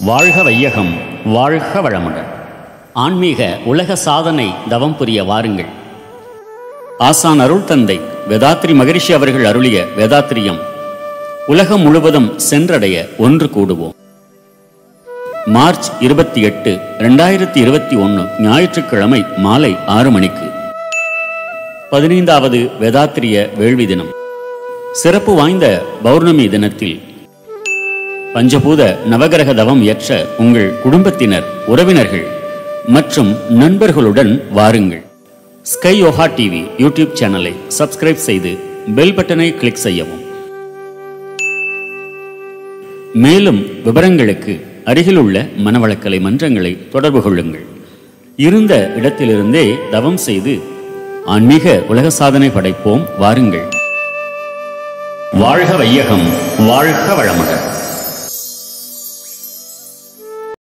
வாழ்க வையகம் வாழ்க வளமுடன் ஆன்மீக உலக சாதனை தவம் புரிய வாருங்கள் ஆசான் அருள் தந்தை வேதாத்ரி மகரிஷி அவர்கள் அருளிய வேதாத்திரியம் உலகம் முழுவதும் சென்றடைய ஒன்று கூடுவோம் மார்ச் இருபத்தி எட்டு ரெண்டாயிரத்தி இருபத்தி ஒன்று ஞாயிற்றுக்கிழமை மாலை ஆறு மணிக்கு பதினைந்தாவது வேதாத்திரிய வேள்வி தினம் சிறப்பு வாய்ந்த பௌர்ணமி தினத்தில் பஞ்சபூத நவகிரக தவம் ஏற்ற உங்கள் குடும்பத்தினர் உறவினர்கள் மற்றும் நண்பர்களுடன் வாருங்கள் ஸ்கை யோகா டிவி யூடியூப் சேனலை சப்ஸ்கிரைப் செய்து பெல் பட்டனை கிளிக் செய்யவும் மேலும் விவரங்களுக்கு அருகிலுள்ள மனவளக்கலை மன்றங்களை தொடர்பு கொள்ளுங்கள் இருந்த இடத்திலிருந்தே தவம் செய்து ஆன்மீக உலக சாதனை படைப்போம் வாருங்கள் வாழ்க வையகம் வாழ்க வளமுடன்